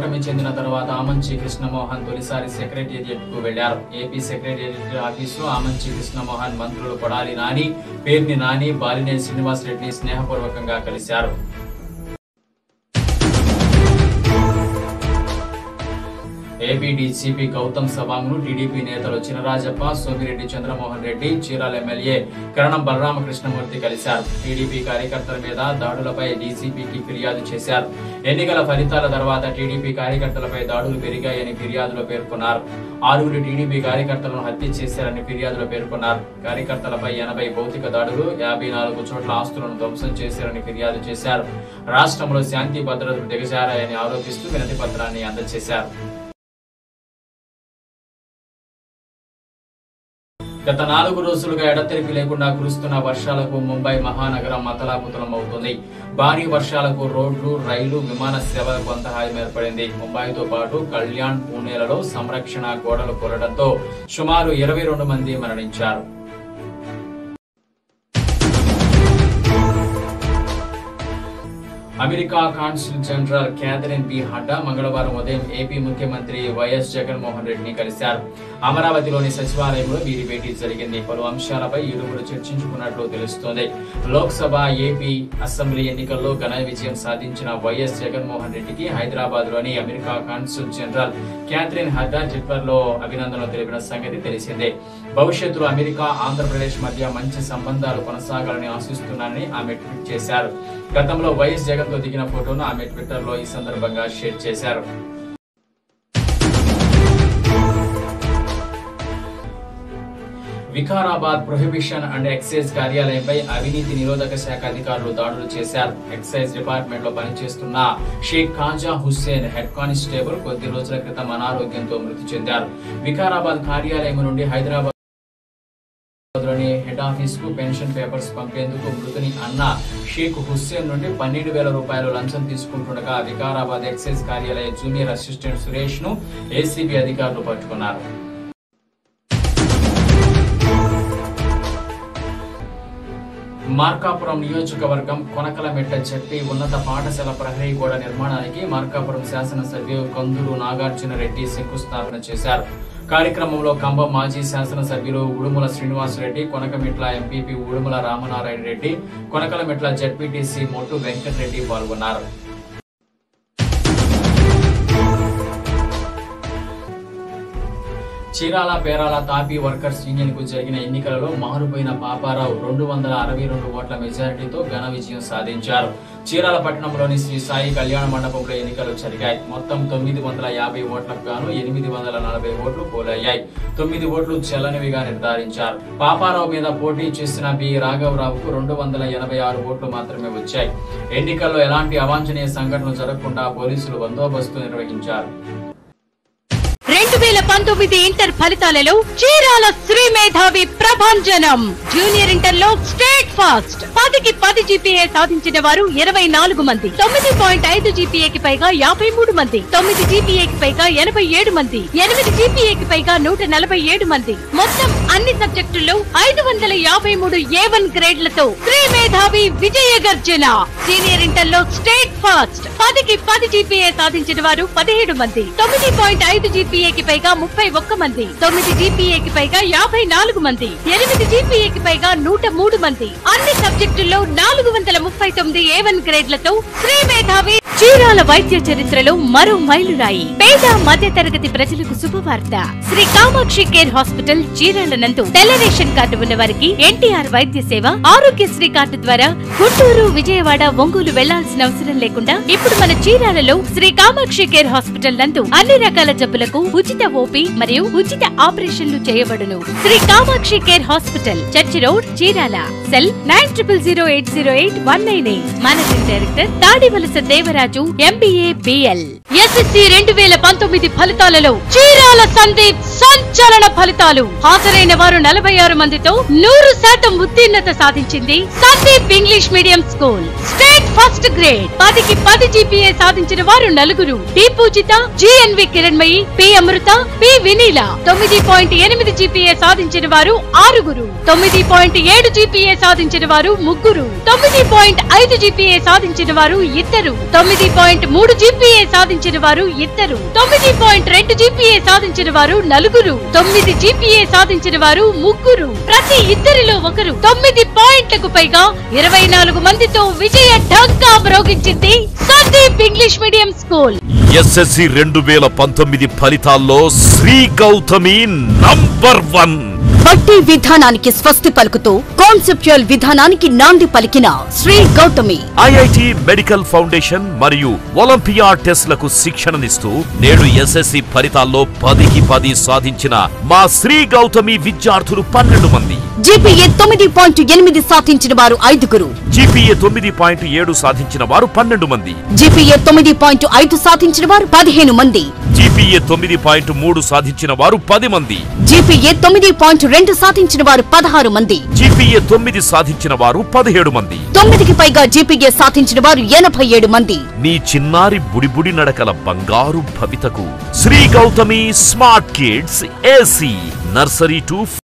ఓటమి చెందిన తర్వాత ఆమంచి కృష్ణమోహన్ తొలిసారి సెక్రటేరియట్ కు వెళ్లారు ఏపీ సెక్రటేరియట్ ఆఫీసులో ఆమంచి కృష్ణమోహన్ మంత్రులు కొడాలి నాని పేర్ని నాని బాలినేని శ్రీనివాస్ రెడ్డిని స్నేహపూర్వకంగా కలిశారు ఏపీ డీసీపీ గౌతమ్ సవాంగ్ను టీడీపీ నేతలు చినరాజప్ప సోమిరెడ్డి చంద్రమోహన్ రెడ్డి చీరాల ఎమ్మెల్యే కరణం బలరామకృష్ణమూర్తి కలిశారు టీడీపీ కార్యకర్తల మీద దాడులపై డీసీపీకి ఫిర్యాదు చేశారు ఎన్నికల ఫలితాల తర్వాత టీడీపీ కార్యకర్తలపై దాడులు పెరిగాయని ఫిర్యాదులో పేర్కొన్నారు ఆరుగురు టీడీపీ కార్యకర్తలను హత్య చేశారని ఫిర్యాదులో పేర్కొన్నారు కార్యకర్తలపై ఎనభై భౌతిక దాడులు యాభై నాలుగు చోట్ల ఆస్తులను ధ్వంసం చేశారని ఫిర్యాదు చేశారు రాష్ట్రంలో శాంతి భద్రతలు దిగజారాయని ఆరోపిస్తూ వినతి పత్రాన్ని అందజేశారు గత నాలుగు రోజులుగా ఎడతెరిపి లేకుండా కురుస్తున్న వర్షాలకు ముంబై మహానగరం మతలాకుతలం అవుతుంది భారీ వర్షాలకు రోడ్లు రైలు విమాన సేవలకు అంతహాయం ఏర్పడింది ముంబైతో పాటు కళ్యాణ్ పూణేలలో సంరక్షణ గోడలు కూలడంతో సుమారు ఇరవై రెండు మంది మరణించారు America consul general Katherine B Hadda మంగళవారం ఉదయం ఏపీ ముఖ్యమంత్రి వైఎస్ జగన్మోహన్ రెడ్డిని కలిశారు అమరావతిలోని సచివాలయంలో వీరి భేటీ జరిగింది పలు అంశాలపై ఇరువురు చర్చించుకున్నట్లు తెలుస్తోంది లోక్సభ ఏపీ అసెంబ్లీ ఎన్నికల్లో ఘన విజయం సాధించిన వైఎస్ జగన్మోహన్ రెడ్డికి హైదరాబాద్ లోని America consul general Katherine Hadda Twitter లో అభినందనలు తెలిపిన సంగతి తెలిసిందే భవిష్యత్తులో అమెరికా ఆంధ్రప్రదేశ్ మధ్య మంచి సంబంధాలు కొనసాగాలని ఆశిస్తున్నానని ఆమె ట్వీట్ చేశారు గతంలో వైఎస్ జగన్ తో దిగిన ఫోటోను ఆమె ట్విట్టర్ లో ఈ సందర్భంగా షేర్ చేశారు వికారాబాద్ ప్రొహిబిషన్ అండ్ ఎక్సైజ్ కార్యాలయంపై అవినీతి నిరోధక శాఖ అధికారులు దాడులు చేశారు ఎక్సైజ్ డిపార్ట్మెంట్ లో పనిచేస్తున్న షేక్ ఖాజా హుస్సేన్ హెడ్ కానిస్టేబుల్ కొద్ది రోజుల క్రితం అనారోగ్యంతో మృతి చెందారు వికారాబాద్ కార్యాలయం నుండి హైదరాబాద్ లోని హెడ్ ఆఫీస్ కు పెన్షన్ పేపర్స్ పంపేందుకు మృతుని అన్న షేక్ హుస్సేన్ నుండి పన్నెండు వేల రూపాయలు లంచం తీసుకుంటుండగా వికారాబాద్ ఎక్సైజ్ కార్యాలయ జూనియర్ అసిస్టెంట్ సురేష్ ను ఏసీబీ అధికారులు పట్టుకున్నారు మార్కాపురం నియోజకవర్గం కొనకలమెట్ట చెప్పి ఉన్నత పాఠశాల ప్రహరీ గోడ నిర్మాణానికి మార్కాపురం శాసనసభ్యులు కందులు నాగార్జున రెడ్డి శంకుస్థాపన చేశారు కార్యక్రమంలో కంబం మాజీ శాసనసభ్యులు ఉడుమల శ్రీనివాసరెడ్డి కొనకమిట్ల ఎంపీపీ ఉడుమల రామనారాయణ రెడ్డి కొనకలమెట్ల జడ్పీటీసీ మొట్టు వెంకటరెడ్డి పాల్గొన్నారు చీరాల పేరాల తాపీ వర్కర్స్ యూనియన్ కు జరిగిన ఎన్నికలలో మారుపోయిన పాపారావు రెండు వందల అరవై రెండు ఓట్ల మెజారిటీతో ఘన విజయం సాధించారు చీరాల పట్టణంలోని శ్రీ సాయి కళ్యాణ మండపంలో ఎన్నికలు జరిగాయి మొత్తం తొమ్మిది వందల యాభై ఓట్లకు గాను ఎనిమిది వందల నలభై ఓట్లు పోలయ్యాయి తొమ్మిది ఓట్లు చెల్లనివిగా నిర్ధారించారు పాపారావు మీద పోటీ చేసిన బి రాఘవరావుకు రెండు వందల ఎనభై ఆరు ఓట్లు మాత్రమే వచ్చాయి ఎన్నికల్లో ఎలాంటి అవాంఛనీయ సంఘటనలు జరగకుండా పోలీసులు బందోబస్తు నిర్వహించారు రెండు వేల పంతొమ్మిది ఇంటర్ ఫలితాలలో చీరాల శ్రీ మేధావి ప్రభంజనం జూనియర్ ఇంటర్ లో స్టేట్ ఫాస్ట్ పదికి పది జీపీఏ సాధించిన వారు ఇరవై నాలుగు మంది తొమ్మిది పాయింట్ ఐదు జీపీఏకి పైగా యాభై మూడు మంది తొమ్మిది జీపీఏకి పైగా ఎనభై ఏడు మంది ఎనిమిది జీపీఏకి పైగా నూట నలభై ఏడు మంది మొత్తం అన్ని సబ్జెక్టుల్లో ఐదు వందల యాభై మూడు ఏ one గ్రేడ్లతో Shri Medhavi Vijaya Garjana senior inter లో స్టేట్ ఫాస్ట్ పదికి పది జీపీఏ సాధించిన వారు పదిహేడు మంది తొమ్మిది పాయింట్ ఐదు జీపీఏకి పైగా ముప్పై ఒక్క మంది తొమ్మిది జీపీఏకి పైగా యాభై నాలుగు మంది ఎనిమిది జీపీఏకి పైగా నూట మూడు మంది అన్ని సబ్జెక్టుల్లో నాలుగు వందల ముప్పై తొమ్మిది ఏ వన్ గ్రేడ్లతో శ్రీ మేధావి చీరాల వైద్య చరిత్రలో మరో మైలురాయి పేద మధ్య తరగతి ప్రజలకు శుభవార్త శ్రీ కామాక్షి కేర్ హాస్పిటల్ చీరాల నందు తెల్ల రేషన్ కార్డు ఉన్న వారికి ఎన్టీఆర్ వైద్య సేవ ఆరోగ్యశ్రీ కార్డు ద్వారా గుంటూరు విజయవాడ ఒంగోలు వెళ్లాల్సిన అవసరం లేకుండా ఇప్పుడు మన చీరాలలో శ్రీ కామాక్షి కేర్ హాస్పిటల్ నందు అన్ని రకాల జబ్బులకు ఉచిత ఓపీ మరియు ఉచిత ఆపరేషన్లు చేయబడును Shri Kamakshi care hospital church road Chirala cell nine triple zero eight zero eight one nine eight managing director Tadivalasa Devaraju MBA BL SSC రెండు వేల పంతొమ్మిది ఫలితాలలో చీరాల సందీప్ సంచలన ఫలితాలు హాజరైన వారు నలభై ఆరు మందితో నూరు శాతం ఉత్తీర్ణత సాధించింది Sandeep English medium school state first grade పదికి పది జీపీఏ సాధించిన వారు నలుగురు D Poojitha GNV Kiranmayi P Amrutha P Vineela తొమ్మిది పాయింట్ ఎనిమిది జీపీఏ సాధించిన వారు ఆరుగురు తొమ్మిది పాయింట్ ఏడు జీపీఏ సాధించిన వారు ముగ్గురు తొమ్మిది పాయింట్ ఐదు జీపీఏ సాధించిన వారు ఇద్దరు తొమ్మిది పాయింట్ మూడు జీపీఏ సాధించిన సాధించిన వారు ఇద్దరు తొమ్మిది పాయింట్ రెండు జీపీఏ సాధించిన వారు నలుగురు తొమ్మిది జీపీఏ సాధించిన వారు ముగ్గురు ప్రతి ఇద్దరిలో ఒకరు తొమ్మిది పాయింట్లకు పైగా ఇరవై నాలుగు మందితో విజయ ఢంకా మ్రోగించింది Sandeep English medium school SSC రెండు వేల పంతొమ్మిది ఫలితాల్లో శ్రీ గౌతమి నంబర్ వన్ బట్టి విధానానికి స్వస్తి పలుకుతూ కాన్సెప్చువల్ విధానానికి నాంది పలికిన Shri Gautami IIT medical foundation మరియు ఒలింపియా టెస్ట్లకు శిక్షణనిస్తూ నేడు ఎస్ఎస్సి ఫలితాల్లో పదికి పది సాధించిన మా శ్రీ గౌతమి విద్యార్థులు పన్నెండు మంది జీపీఏ తొమ్మిది పాయింట్ ఎనిమిది సాధించిన వారు ఐదుగురు జీపీఏ తొమ్మిది పాయింట్ ఏడు సాధించిన వారు పన్నెండు మంది జీపీఏ తొమ్మిది పాయింట్ ఐదు సాధించిన వారు పదిహేను మంది జీపీఏ తొమ్మిది పాయింట్ మూడు సాధించిన వారు పది మంది జీపీఏ తొమ్మిది పాయింట్ రెండు సాధించిన వారు పదహారు మంది జీపీఏ తొమ్మిది సాధించిన వారు పదిహేడు మంది తొమ్మిదికి పైగా జీపీఏ సాధించిన వారు ఎనభై ఏడు మంది నీ చిన్నారి బుడిబుడి నడకల బంగారు భవితకు Shri Gautami smart kids AC nursery to